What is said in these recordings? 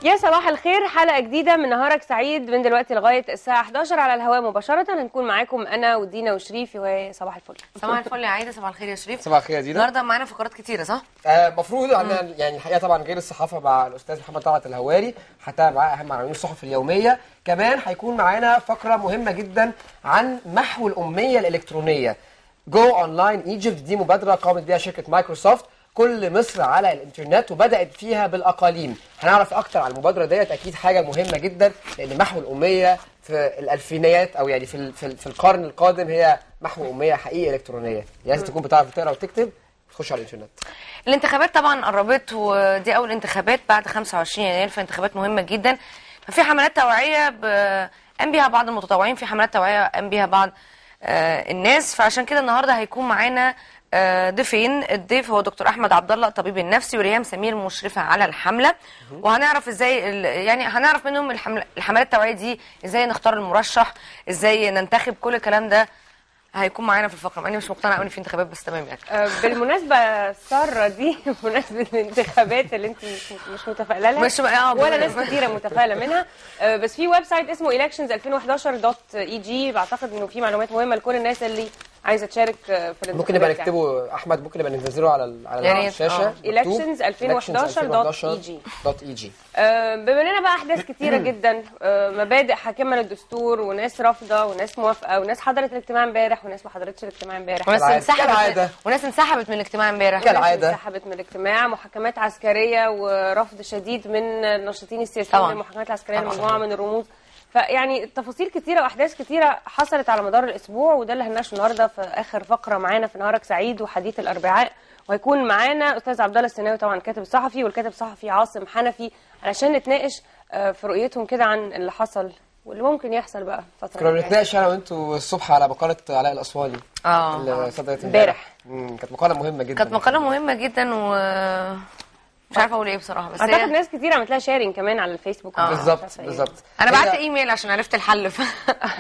يا صباح الخير حلقة جديدة من نهارك سعيد من دلوقتي لغاية الساعة 11 على الهواء مباشرة هنكون معاكم أنا ودينا وشريف وصباح الفل صباح الفل يا عايده صباح الخير يا شريف صباح الخير يا دينا النهارده معانا فقرات كتيره صح؟ المفروض عندنا يعني الحقيقه طبعا غير الصحافه مع الاستاذ محمد طلعت الهواري هتابع معاه اهم عناوين الصحف اليوميه كمان هيكون معانا فقره مهمه جدا عن محو الاميه الالكترونيه جو اونلاين ايجيبت دي مبادره قامت بها شركه مايكروسوفت كل مصر على الانترنت وبدات فيها بالاقاليم هنعرف اكتر عن المبادره ديت اكيد حاجه مهمه جدا لان محو الاميه في الالفينيات او يعني في ال- في, ال- في القرن القادم هي محو اميه حقيقيه الكترونيه لازم تكون بتعرف تقرا وتكتب تخش على الانترنت الانتخابات طبعا قربت ودي اول انتخابات بعد 25 يناير فانتخابات مهمه جدا ففي حملات توعيه ب- قام بيها بعض المتطوعين في حملات توعيه قام بيها بعض آه، الناس فعشان كده النهارده هيكون معانا آه، ضيفين الضيف هو دكتور احمد عبد الله الطبيب النفسي وريهام سمير مشرفه على الحمله وهنعرف ازاي ال- يعني هنعرف منهم الحمل- الحملات التوعيه دي ازاي نختار المرشح ازاي ننتخب كل الكلام ده هيكون معانا في الفقره مع اني مش مقتنعه قوي ان في انتخابات بس تمام يعني آه، بالمناسبة سارة دي بمناسبة الانتخابات اللي انت مش مش متفائلة لها مش اه ولا ناس كتيرة متفائلة منها آه، بس في ويب سايت اسمه elections2011.eg بعتقد انه في معلومات مهمة لكل الناس اللي عايزة تشارك آه، في الانتخابات ممكن نبقى يعني. نكتبه احمد ممكن نبقى ننزله على ال- على يا ريت، الشاشه آه. مكتوب elections2011.eg. elections2011.eg آه، بما اننا بقى احداث كتيره جدا آه، مبادئ حاكمه للدستور وناس رافضه وناس موافقه وناس حضرت الاجتماع امبارح وناس ما حضرتش الاجتماع امبارح وناس كالعادة. انسحبت كالعادة. من... وناس انسحبت من الاجتماع امبارح كالعادة. وناس انسحبت من الاجتماع محاكمات عسكريه ورفض شديد من الناشطين السياسيين طبعا. للمحاكمات العسكريه طبعا. لمجموعه من الرموز فيعني تفاصيل كتيره واحداث كتيره حصلت على مدار الاسبوع وده اللي هنناقشه النهارده في اخر فقره معانا في نهارك سعيد وحديث الاربعاء وهيكون معانا استاذ عبد الله السناوي طبعا الكاتب الصحفي والكاتب الصحفي عاصم حنفي علشان نتناقش آه، في رؤيتهم كده عن اللي حصل واللي ممكن يحصل بقى الفتره كنا الجاية. بنتناقش انا وانتوا الصبح على مقاله علاء الاسواني اه اللي صدرت امبارح. مم، كانت مقاله مهمه جدا كانت مقاله مهمه جدا و مش عارفه اقول ايه بصراحه بس اعتقد هي... ناس كتير عملت لها شيرنج كمان على الفيسبوك آه. مش بالظبط عارفة إيه. بالظبط انا هي- بعت ايميل عشان عرفت الحل ف...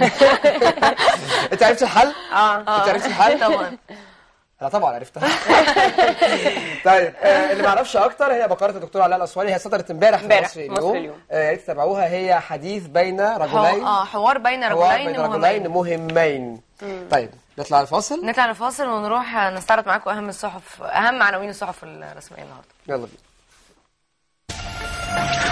انت عرفت الحل؟ اه انت عرفت الحل؟ طبعا انا طبعا عرفتها طيب آه، اللي ما يعرفش اكتر هي بقره الدكتور علاء الاسواني هي صدرت امبارح في امبارح، مصر مصر اليوم اليوم. آه، يا ريت تتابعوها هي حديث بين حو... رجلين اه حوار بين حوار رجلين بين رجلين مهمين مهمين طيب نطلع الفاصل نطلع لفاصل ونروح نستعرض معاكم اهم الصحف اهم عناوين الصحف الرسميه النهارده يلا بينا